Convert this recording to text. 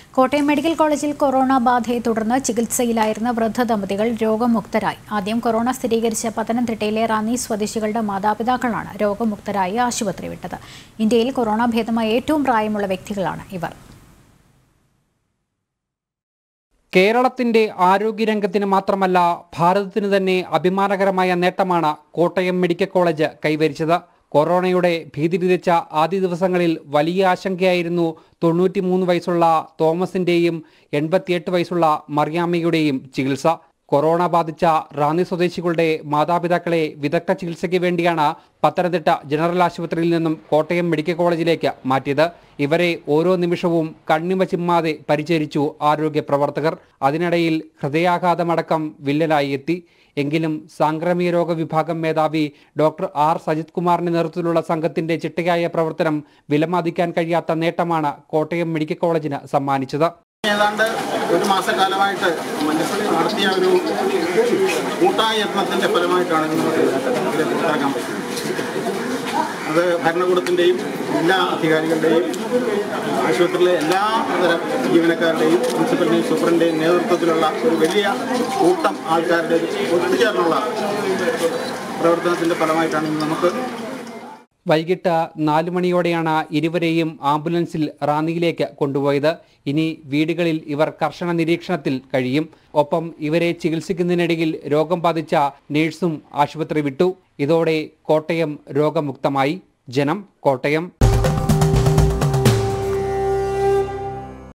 Kottayam medical കോളേജിൽ corona ബാധയെ തുടർന്ന് ചികിത്സയിലായിരുന്ന വൃദ്ധ ദമ്പതികൾ രോഗമുക്തരായി ആദ്യം കൊറോണ സ്ഥിരീകരിച്ച പത്തനംതിട്ടയിലെ റാന്നി സ്വദേശികളുടെ മാതാപിതാക്കളാണ് രോഗമുക്തരായി ആശുപത്രി വിട്ടത് ഇന്ത്യയിൽ കൊറോണ ഭേദമായ ഏറ്റവും പ്രായമുള്ള വ്യക്തികളാണ് ഇവർ കേരളത്തിന്റെ ആരോഗ്യരംഗത്തിന് മാത്രമല്ല ഭാരതത്തിന് തന്നെ അഭിമാനകരമായ നേട്ടമാണ് കോട്ടയം മെഡിക്കൽ കോളേജ് കൈവരിച്ചത് കൊറോണയുടെ ഭീതി വിതച്ച ആദ്യ ദിവസങ്ങളിൽ വലിയ ആശങ്കയായിരുന്നു തൊണ്ണൂറ്റിമൂന്ന് വയസ്സുള്ള തോമസിന്റെയും എൺപത്തിയെട്ട് വയസ്സുള്ള മറിയാമ്മയുടെയും ചികിത്സ കൊറോണ ബാധിച്ച റാന്നി സ്വദേശികളുടെ മാതാപിതാക്കളെ വിദഗ്ധ ചികിത്സയ്ക്ക് വേണ്ടിയാണ് പത്തനംതിട്ട ജനറൽ ആശുപത്രിയിൽ നിന്നും കോട്ടയം മെഡിക്കൽ കോളേജിലേക്ക് മാറ്റിയത് ഇവരെ ഓരോ നിമിഷവും കണ്ണിമ ചിമ്മാതെ പരിചരിച്ചു ആരോഗ്യ പ്രവർത്തകർ അതിനിടയിൽ ഹൃദയാഘാതമടക്കം വില്ലനായി എത്തി എങ്കിലും സാംക്രമിക രോഗ വിഭാഗം മേധാവി ഡോക്ടർ ആർ സജിത് കുമാറിന്റെ നേതൃത്വത്തിലുള്ള സംഘത്തിന്റെ ചിട്ടയായ പ്രവർത്തനം വിലമതിക്കാൻ കഴിയാത്ത നേട്ടമാണ് കോട്ടയം മെഡിക്കൽ കോളേജിന് സമ്മാനിച്ചത് ഏതാണ്ട് ഒരു മാസക്കാലമായിട്ട് മനസ്സിൽ നടത്തിയ ഒരു കൂട്ടായ യത്നത്തിന്റെ ഫലമായിട്ടാണ് ഇന്ന് നമുക്ക് ഇതിനെ പുറത്തിറക്കാൻ പറ്റുന്നത് അത് ഭരണകൂടത്തിൻ്റെയും ജില്ലാ അധികാരികളുടെയും ആശുപത്രിയിലെ എല്ലാ തരം ജീവനക്കാരുടെയും പ്രിൻസിപ്പലിൻ്റെയും സൂപ്രണ്ടിൻ്റെയും നേതൃത്വത്തിലുള്ള ഒരു വലിയ കൂട്ടം ആൾക്കാരുടെ ഒരു ഒത്തുചേർന്നുള്ള പ്രവർത്തനത്തിൻ്റെ ഫലമായിട്ടാണ് ഇന്ന് നമുക്ക് വൈകിട്ട് നാലു മണിയോടെയാണ് ഇരുവരെയും ആംബുലൻസിൽ റാന്നിയിലേക്ക് കൊണ്ടുപോയത് ഇനി വീടുകളിൽ ഇവർ കർശന നിരീക്ഷണത്തിൽ കഴിയും ഒപ്പം ഇവരെ ചികിത്സിക്കുന്നതിനിടയിൽ രോഗം ബാധിച്ച നേഴ്സും ആശുപത്രി വിട്ടു ഇതോടെ കോട്ടയം രോഗമുക്തമായി ജനം കോട്ടയം